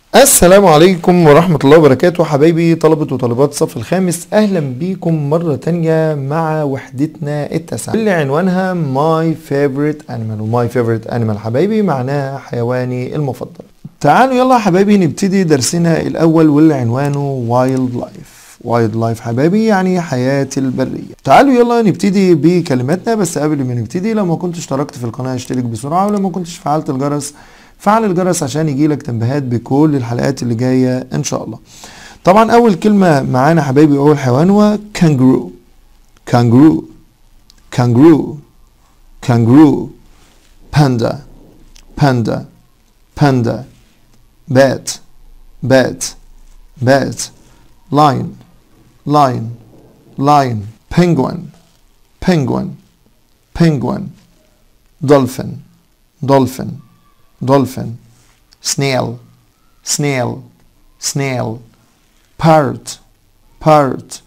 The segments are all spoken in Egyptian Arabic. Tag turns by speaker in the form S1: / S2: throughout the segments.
S1: السلام عليكم ورحمة الله وبركاته حبايبي طلبة وطالبات الصف الخامس أهلا بيكم مرة تانية مع وحدتنا التاسعة اللي عنوانها My Favorite Animal و My Favorite Animal حبايبي معناها حيواني المفضل تعالوا يلا يا حبايبي نبتدي درسنا الأول واللي عنوانه Wild Life وايلد لايف حبايبي يعني حياة البرية تعالوا يلا نبتدي بكلماتنا بس قبل ما نبتدي لو ما كنتش اشتركت في القناة اشترك بسرعة ولو ما كنتش فعلت الجرس فعل الجرس عشان يجيلك تنبيهات بكل الحلقات اللي جاية ان شاء الله طبعا اول كلمة معانا حبايبي اول حيوان هو كانجرو كانجرو كانجرو كانجرو باندا باندا باندا بات بات بات lion lion lion penguin penguin penguin dolphin dolphin dolphin snail snail snail parrot parrot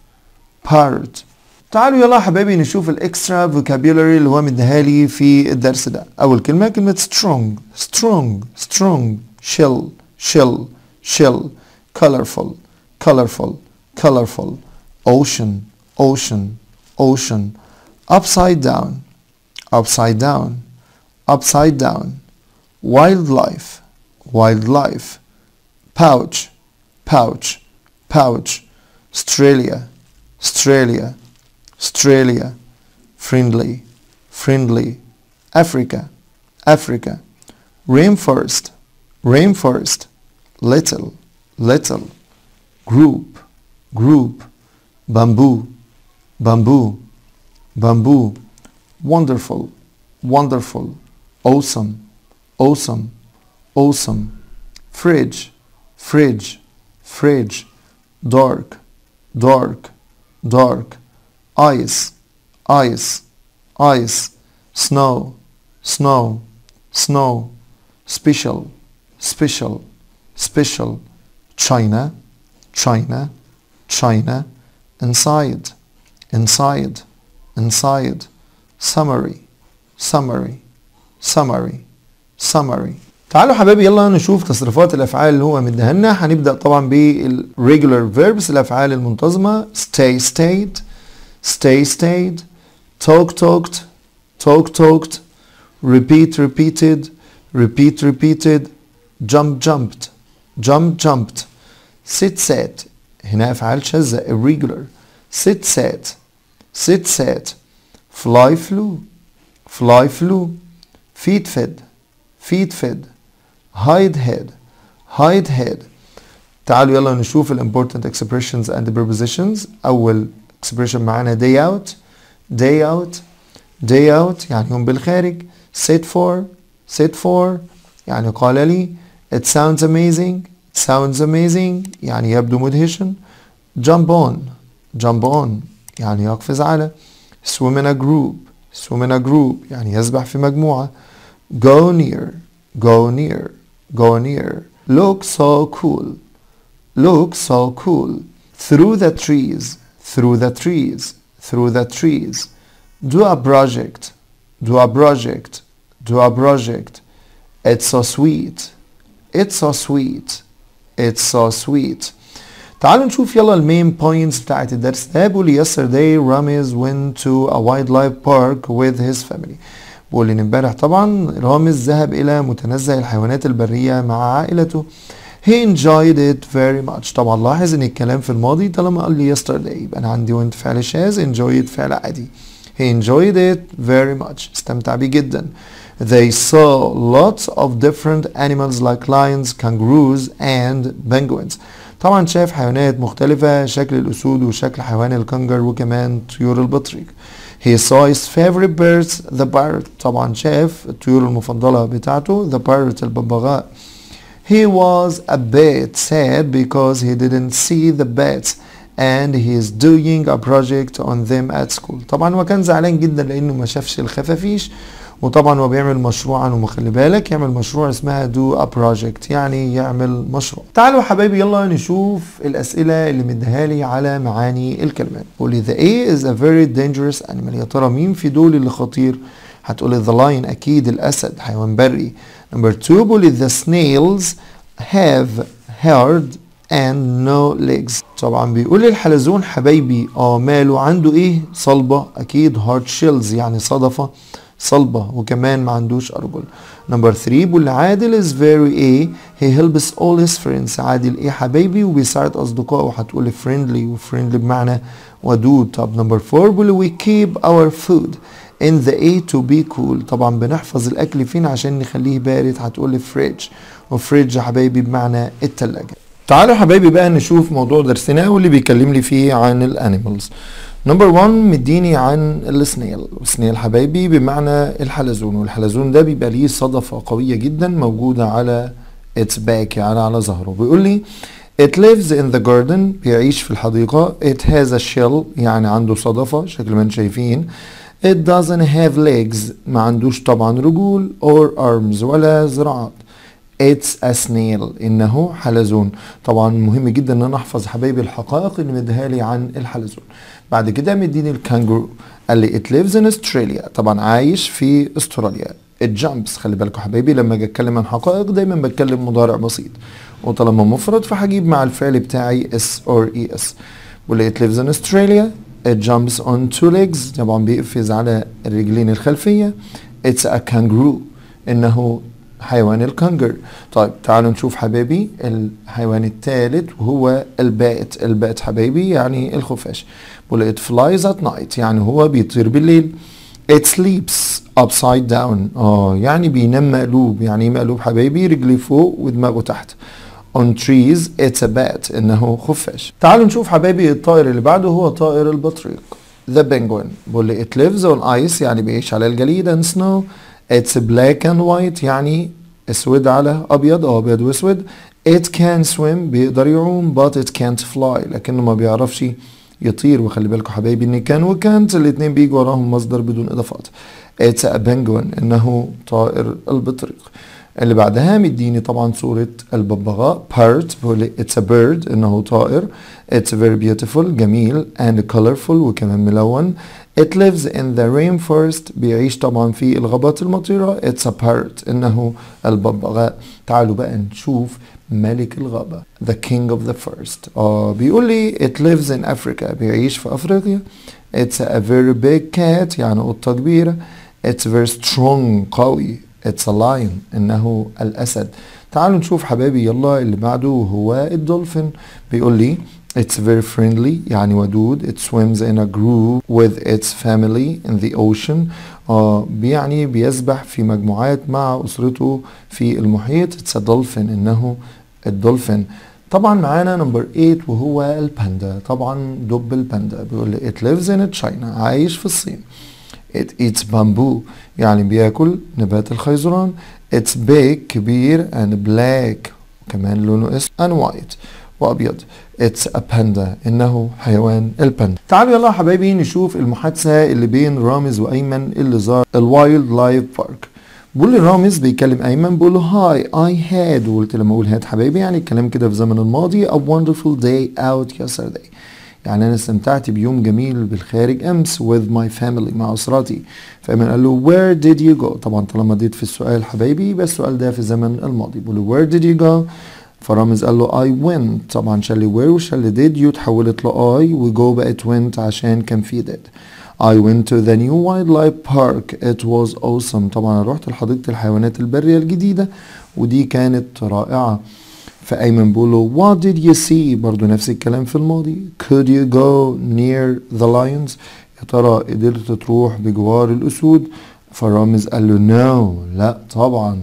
S1: parrot تعالوا يلا يا حبايبي نشوف الاكسترا فوكابيولاري اللي هو مديها لي في الدرس ده اول كلمه كلمه strong strong strong shell shell shell colorful colorful colorful ocean ocean ocean upside down upside down upside down wildlife wildlife pouch pouch pouch australia australia australia friendly friendly africa africa rainforest rainforest little little group group bamboo bamboo bamboo wonderful wonderful awesome awesome awesome fridge fridge fridge dark dark dark ice ice ice snow snow snow special special special china china china inside inside inside summary summary summary summary تعالوا حبايبي يلا نشوف تصريفات الافعال اللي هو مديها لنا هنبدا طبعا بالريجولار فيربس الافعال المنتظمه stay stayed stay stayed talk talked talk talked repeat repeated repeat repeated jump jumped jump jumped sit sat هنا افعال شاذة irregular sit sat sit sat fly flew fly flew feed fed feed fed hide head hide head تعالوا يلا نشوف ال important expressions and the prepositions أول expression معانا day out day out day out يعني يوم بالخارج sit for sit for يعني قال لي it sounds amazing it sounds amazing يعني يبدو مدهشا jump on jump on يعني يقفز على swim in a group swim in a group يعني يسبح في مجموعة go near go near go near look so cool look so cool through the trees through the trees through the trees do a project do a project do a project it's so sweet it's so sweet it's so sweet تعالوا نشوف يلا المين بوينتس بتاعت الدرس ده بيقول yesterday Ramiz went to a wildlife park with his family بيقول ان امبارح طبعا رامز ذهب الى متنزه الحيوانات البريه مع عائلته he enjoyed it very much طبعا لاحظ ان الكلام في الماضي طالما قال لي yesterday يبقى انا عندي وانت فعل شاذ enjoyed فعل عادي he enjoyed it very much استمتع بيه جدا they saw lots of different animals like lions kangaroos and penguins طبعا شاف حيوانات مختلفة شكل الأسود وشكل حيوان الكنجر وكمان طيور البطريق He saw his favorite birds the parrot طبعا شاف الطيور المفضلة بتاعته the parrot الببغاء He was a bit sad because he didn't see the bats and he is doing a project on them at school طبعا هو كان زعلان جدا لانه ما شافش الخفافيش وطبعا هو بيعمل مشروع عنه خلي بالك يعمل مشروع اسمها do a project يعني يعمل مشروع تعالوا يا حبايبي يلا نشوف الاسئله اللي مديها لي على معاني الكلمات قولي the A is a very dangerous animal يا ترى مين في دول اللي خطير هتقولي the lion اكيد الاسد حيوان بري number two بقولي the snails have hard and no legs طبعا بيقول الحلزون حبايبي اه ماله عنده ايه صلبة اكيد hard shells يعني صدفة صلبة وكمان ما عندوش ارجل نمبر 3 بيقول عادل is very a he helps all his friends عادل ايه حبايبي وبيساعد اصدقائه هتقول friendly وفريندلي بمعنى ودود طب نمبر 4 بيقول we keep our food in the A to be cool طبعا بنحفظ الاكل فين عشان نخليه بارد هتقول فريج وفريج يا حبايبي بمعنى التلاجة تعالوا حبايبي بقى نشوف موضوع درسنا واللي بيكلم لي فيه عن الانيمالز نمبر 1 مديني عن السنيل السنيل حبايبي بمعنى الحلزون والحلزون ده بيبقى ليه صدفة قوية جدا موجودة على its back يعني على ظهره بيقول لي It lives in the garden بيعيش في الحديقة It has a shell يعني عنده صدفة شكل ما انتم شايفين It doesn't have legs ما عندوش طبعا رجول or arms ولا ذراعات It's a snail إنه حلزون طبعا مهم جدا إن أنا أحفظ حبايبي الحقائق اللي مديها لي عن الحلزون بعد كده مديني الكانجرو قال لي it lives in Australia طبعا عايش في استراليا it jumps خلي بالكم حبايبي لما اجي اتكلم عن حقائق دايما بتكلم مضارع بسيط وطالما مفرد فهجيب مع الفعل بتاعي s or es واللي it lives in Australia it jumps on two legs طبعا بيقفز على الرجلين الخلفية it's a kangaroo إنه حيوان الكنجر طيب تعالوا نشوف حبايبي الحيوان الثالث وهو البائت البائت حبايبي يعني الخفاش بقول it flies at night يعني هو بيطير بالليل it sleeps upside down اه يعني بينام مقلوب يعني ايه مقلوب حبايبي رجلي فوق ودماغه تحت on trees it's a bat انه خفاش تعالوا نشوف حبايبي الطائر اللي بعده هو طائر البطريق the penguin بقول لي it lives on ice يعني بيعيش على الجليد and snow it's black and white يعني اسود على ابيض او ابيض واسود it can swim بيقدر يعوم but it can't fly لكنه ما بيعرفش يطير وخلي بالكم حبايبي ان كان وكانت الاتنين بيجوا وراهم مصدر بدون اضافات it's a penguin انه طائر البطريق اللي بعدها مديني طبعا صورة الببغاء bird بقول لي it's a bird انه طائر it's very beautiful جميل and colorful وكمان ملون it lives in the rainforest بيعيش طبعا في الغابات المطيرة it's a parrot انه الببغاء تعالوا بقى نشوف ملك الغابة the king of the forest اه بيقول لي it lives in Africa بيعيش في افريقيا it's a very big cat يعني قطة كبيرة it's very strong قوي it's a lion انه الاسد تعالوا نشوف حبايبي يلا اللي بعده هو الدولفين بيقول لي It's very friendly يعني ودود It swims in a group with its family in the ocean آه يعني بيسبح في مجموعات مع أسرته في المحيط It's a dolphin إنه الدولفين طبعا معانا نمبر 8 وهو الباندا طبعا دب الباندا بيقول لي It lives in China عايش في الصين It eats bamboo يعني بياكل نبات الخيزران It's big كبير and black كمان لونه اسود and white وابيض اتس ا باندا انه حيوان الباندا تعالوا يلا يا حبايبي نشوف المحادثه اللي بين رامز وايمن اللي زار الوايلد لايف بارك بقول لي رامز بيكلم ايمن بقول له هاي اي هاد وقلت لما اقول هاد حبايبي يعني الكلام كده في زمن الماضي a wonderful day out yesterday يعني انا استمتعت بيوم جميل بالخارج امس with my family مع اسرتي فايمن قال له where did you go طبعا طالما اديت في السؤال حبايبي بس السؤال ده في زمن الماضي بقول له where did you go فرامز قال له I went طبعا شال where وشال did you اتحولت ل I وجو بقت went عشان كان في did I went to the new wildlife park it was awesome طبعا رحت لحديقة الحيوانات البرية الجديدة ودي كانت رائعة فأيمن بيقول له what did you see برضو نفس الكلام في الماضي could you go near the lions يا ترى قدرت تروح بجوار الأسود فرامز قال له no لا طبعا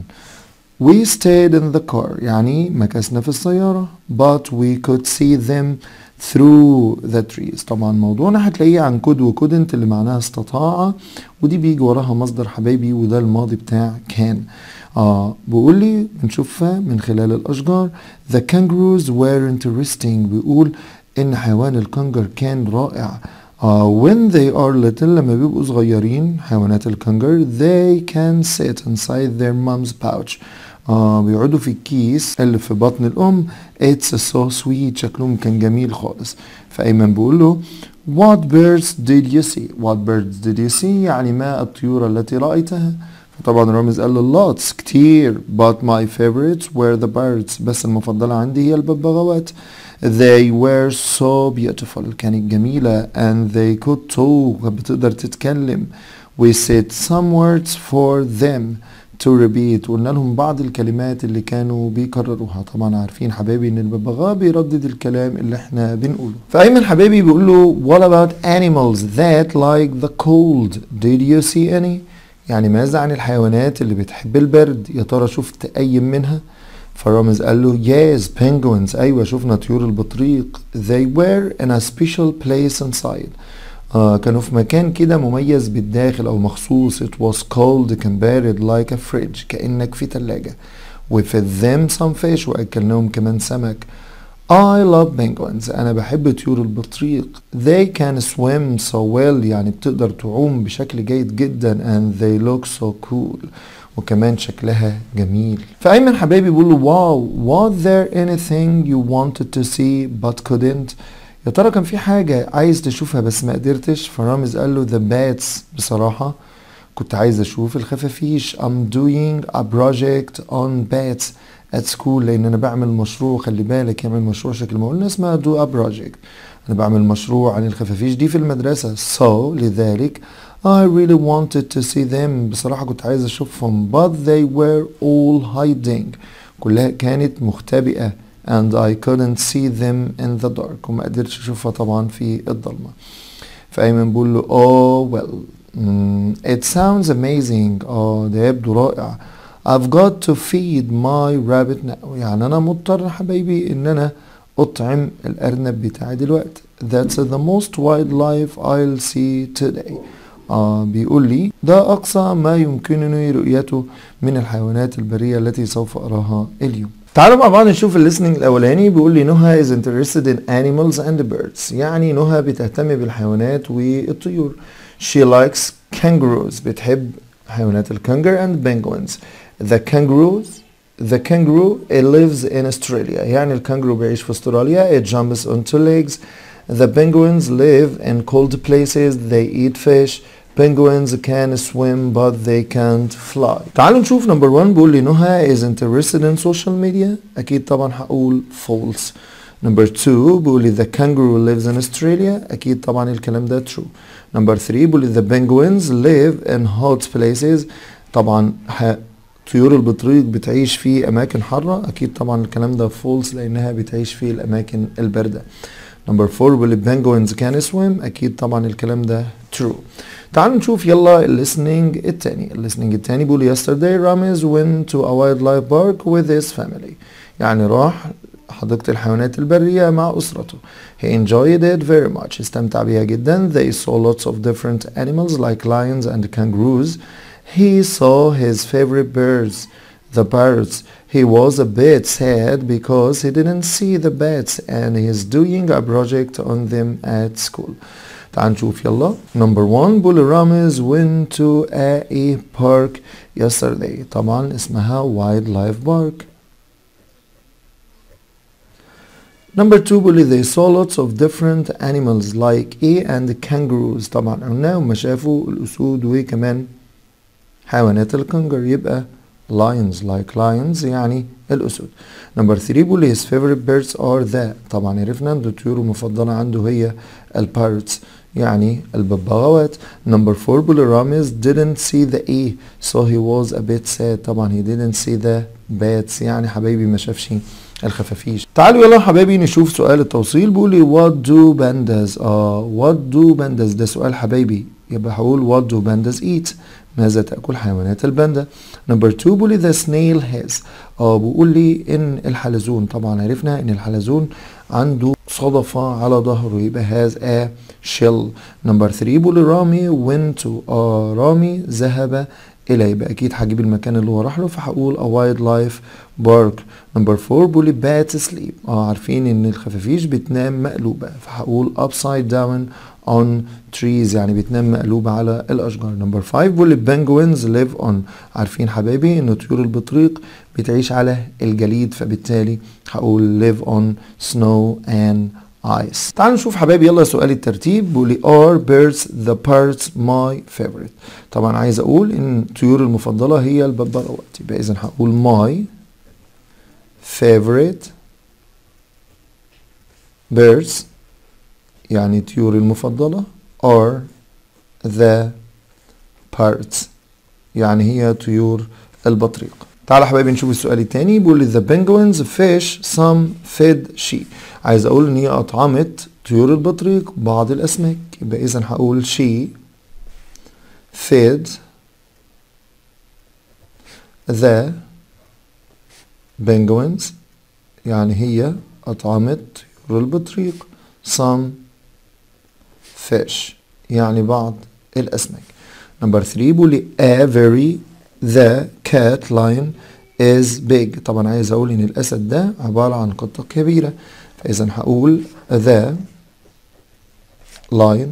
S1: We stayed in the car يعني مكثنا في السيارة but we could see them through the trees طبعا موضوعنا هتلاقيه عن كود وكودنت اللي معناها استطاع ودي بيجي وراها مصدر حبايبي وده الماضي بتاع كان آه بيقول لي بنشوفها من خلال الأشجار the kangaroos were interesting بيقول إن حيوان الكنجر كان رائع Uh, when they are little لما بيبقوا صغيرين حيوانات الكنجر they can sit inside their mom's pouch آه بيقعدوا في الكيس اللي في بطن الأم it's so sweet شكلهم كان جميل خالص فأيمن بيقول له what birds did you see what birds did you see يعني ما الطيور التي رأيتها طبعا رامز قال له lots كتير but my favorites were the birds بس المفضلة عندي هي الببغاوات they were so beautiful كانت جميلة and they could talk بتقدر تتكلم we said some words for them to repeat قلنا لهم بعض الكلمات اللي كانوا بيكرروها طبعا عارفين حبايبي ان الببغاء بيردد الكلام اللي احنا بنقوله فايمن حبايبي بيقول له what about animals that like the cold did you see any يعني ماذا عن الحيوانات اللي بتحب البرد يا ترى شفت اي منها فرامز قال له yes penguins ايوه شفنا طيور البطريق they were in a special place inside آه كانوا في مكان كده مميز بالداخل او مخصوص it was cold كان بارد like a fridge كأنك في تلاجة we fed them some fish واكلناهم كمان سمك I love penguins انا بحب طيور البطريق they can swim so well يعني بتقدر تعوم بشكل جيد جدا and they look so cool وكمان شكلها جميل فأيمن حبايبي بيقول له واو was there anything you wanted to see but couldn't يا ترى كان في حاجة عايز تشوفها بس ما قدرتش فرامز قال له the bats بصراحة كنت عايز اشوف الخفافيش I'm doing a project on bats at school لان انا بعمل مشروع خلي بالك يعمل مشروع شكل ما قلنا اسمها do a project انا بعمل مشروع عن الخفافيش دي في المدرسة so لذلك I really wanted to see them بصراحة كنت عايز اشوفهم but they were all hiding كلها كانت مختبئة and I couldn't see them in the dark وما قدرتش اشوفها طبعا في الضلمة فأيمن بيقول له oh well mm, it sounds amazing اه ده يبدو رائع I've got to feed my rabbit now يعني أنا مضطر حبايبي إن أنا أطعم الأرنب بتاعي دلوقتي That's the most wildlife I'll see today آه بيقول لي ده أقصى ما يمكنني رؤيته من الحيوانات البرية التي سوف أراها اليوم تعالوا مع بعض نشوف الليسننج الاولاني بيقول لي نهى is interested in animals and birds يعني نهى بتهتم بالحيوانات والطيور she likes kangaroos بتحب حيوانات الكنجر and penguins the kangaroos the kangaroo it lives in Australia يعني الكنجرو بيعيش في استراليا it jumps on two legs the penguins live in cold places they eat fish penguins can swim but they can't fly تعالوا نشوف نمبر 1 بيقول لي نهى is interested in social media اكيد طبعا هقول false نمبر 2 بيقول لي the kangaroo lives in Australia اكيد طبعا الكلام ده true نمبر 3 بيقول لي the penguins live in hot places طبعا طيور البطريق بتعيش في اماكن حاره اكيد طبعا الكلام ده false لانها بتعيش في الاماكن البارده نمبر 4 بيقول لي penguins can swim اكيد طبعا الكلام ده true تعالوا نشوف يلا الليسننج التاني الليسننج التاني بيقول yesterday Ramiz went to a wildlife park with his family يعني راح حديقة الحيوانات البرية مع أسرته he enjoyed it very much استمتع بيها جدا they saw lots of different animals like lions and kangaroos he saw his favorite birds the birds he was a bit sad because he didn't see the bats and he's doing a project on them at school تعال نشوف يلا number one بول رامز went to a, a park yesterday طبعا اسمها wildlife park Number two بيقول they saw lots of different animals like A and kangaroos طبعا قلنا هما شافوا الأسود وكمان حيوانات الكنجر يبقى lions like lions يعني الأسود نمبر 3 بيقول his favorite birds are the طبعا عرفنا ان الطيور المفضلة عنده هي البارتس يعني الببغاوات نمبر 4 بيقول رامز didn't see the A so he was a bit sad طبعا he didn't see the bats يعني حبايبي ما شافش الخفافيش تعالوا يلا حبايبي نشوف سؤال التوصيل بيقول لي what do pandas اه what do pandas ده سؤال حبايبي يبقى هقول what do pandas eat ماذا تأكل حيوانات الباندا نمبر 2 بيقول لي the snail has اه بيقول لي ان الحلزون طبعا عرفنا ان الحلزون عنده صدفة على ظهره يبقى has a shell نمبر 3 بيقول لي رامي went to اه رامي ذهب الى يبقى اكيد هجيب المكان اللي هو راح له فهقول a wildlife park نمبر 4 بيقول لي bats sleep اه عارفين ان الخفافيش بتنام مقلوبة فهقول upside down on trees يعني بتنام مقلوبة على الأشجار نمبر 5 بيقول penguins live on عارفين حبايبي إن طيور البطريق بتعيش على الجليد فبالتالي هقول live on snow and eyes تعالوا نشوف حبايبي يلا سؤال الترتيب بيقول لي are birds the birds my favorite طبعا عايز اقول ان الطيور المفضله هي الببغاوات يبقى اذا هقول my favorite birds يعني طيوري المفضله are the parrots يعني هي طيور البطريق تعالى حبايبي نشوف السؤال التاني بيقول لي the penguins fish some fed she عايز اقول ان هي اطعمت طيور البطريق بعض الاسماك يبقى اذا هقول she fed the penguins يعني هي اطعمت طيور البطريق some fish يعني بعض الاسماك نمبر 3 بيقول لي a very the cat lion is big طبعا عايز اقول ان الاسد ده عبارة عن قطة كبيرة فاذا هقول the lion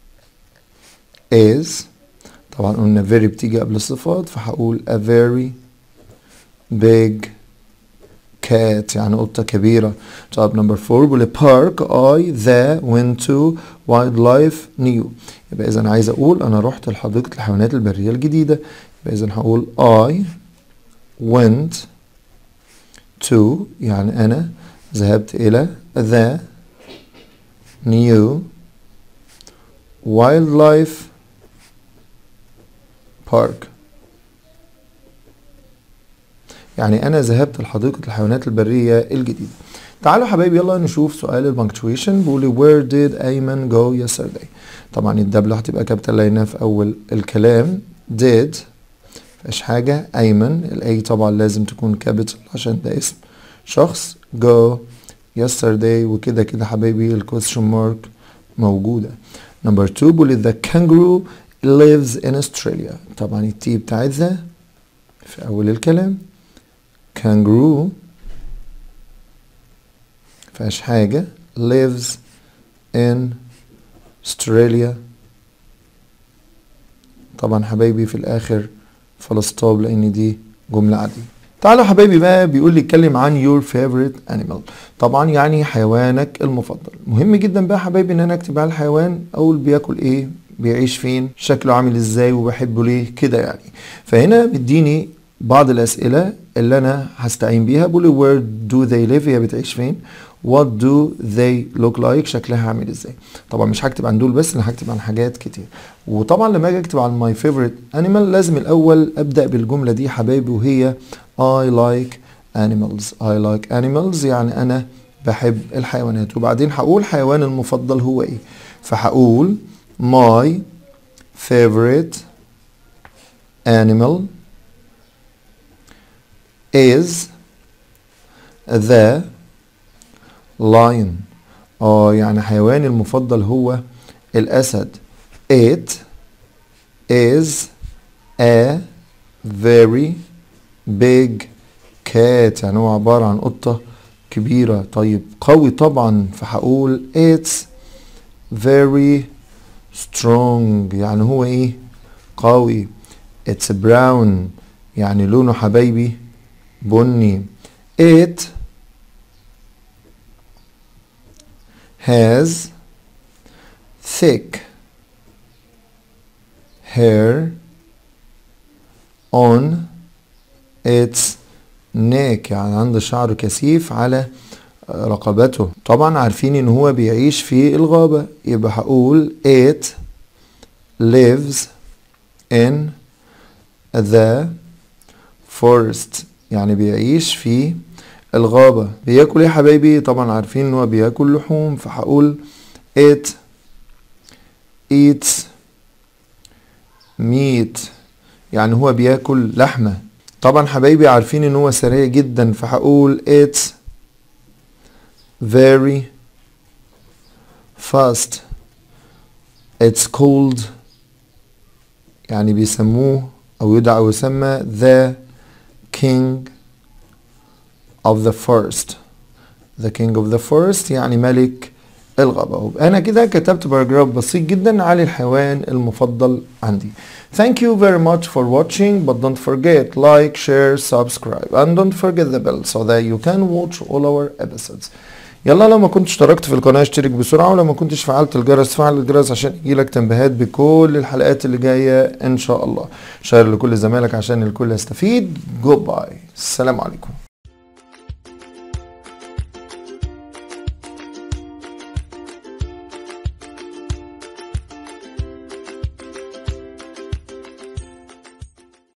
S1: is طبعا قلنا very بتيجي قبل الصفات فهقول a very big cat يعني قطة كبيرة طب نمبر 4 بيقول park I the went to wildlife new يبقى إذا عايز أقول أنا رحت لحديقة الحيوانات البرية الجديدة يبقى إذا هقول I went to يعني أنا ذهبت إلى the new wildlife park يعني أنا ذهبت لحديقة الحيوانات البرية الجديدة تعالوا حبايبي يلا نشوف سؤال البنكتويشن بيقول لي where did أيمن go yesterday طبعا الدبلة هتبقى كابيتال لقيناها في أول الكلام did مفيهاش حاجة أيمن الأي طبعا لازم تكون كابيتال عشان ده اسم شخص go yesterday وكده كده حبايبي الكويستشن مارك موجودة نمبر 2 بيقول لي the kangaroo lives in Australia طبعا التي بتاعت ذا في أول الكلام kangaroo مفيهاش حاجة lives in Australia طبعا حبايبي في الآخر فلسطاب لأن دي جملة عادية تعالوا حبايبي بقى بيقول لي اتكلم عن your favorite animal طبعا يعني حيوانك المفضل مهم جدا بقى حبايبي ان انا اكتب على الحيوان اقول بياكل ايه بيعيش فين شكله عامل ازاي وبحبه ليه كده يعني فهنا بيديني بعض الاسئله اللي انا هستعين بيها بقول where do they live هي بتعيش فين what do they look like شكلها عامل ازاي طبعا مش هكتب عن دول بس انا هكتب عن حاجات كتير وطبعا لما اجي اكتب عن my favorite animal لازم الاول ابدا بالجمله دي حبايبي وهي I like animals I like animals يعني انا بحب الحيوانات وبعدين هقول حيواني المفضل هو ايه فهقول my favorite animal is the lion اه يعني حيواني المفضل هو الاسد it is a very big cat يعني هو عبارة عن قطة كبيرة طيب قوي طبعا فهقول it's very strong يعني هو ايه قوي it's brown يعني لونه حبايبي بني it has thick hair on its neck يعني عنده شعر كثيف على رقبته طبعا عارفين ان هو بيعيش في الغابة يبقى هقول it lives in the forest يعني بيعيش في الغابة بياكل ايه يا حبايبي طبعا عارفين ان هو بياكل لحوم فهقول it eats meat يعني هو بياكل لحمة طبعا حبايبي عارفين ان هو سريع جدا فهقول it's very fast it's called يعني بيسموه او يدعى ويسمى the king of the forest the king of the forest يعني ملك الغابة ويبقى أنا كده كتبت باراجراف بسيط جدا على الحيوان المفضل عندي Thank you very much for watching but don't forget like, share, subscribe and don't forget the bell so that you can watch all our episodes يلا لو ما كنتش اشتركت في القناة اشترك بسرعة ولو ما كنتش فعلت الجرس فعل الجرس عشان يجيلك تنبيهات بكل الحلقات اللي جاية ان شاء الله شير لكل زمايلك عشان الكل يستفيد جود باي السلام عليكم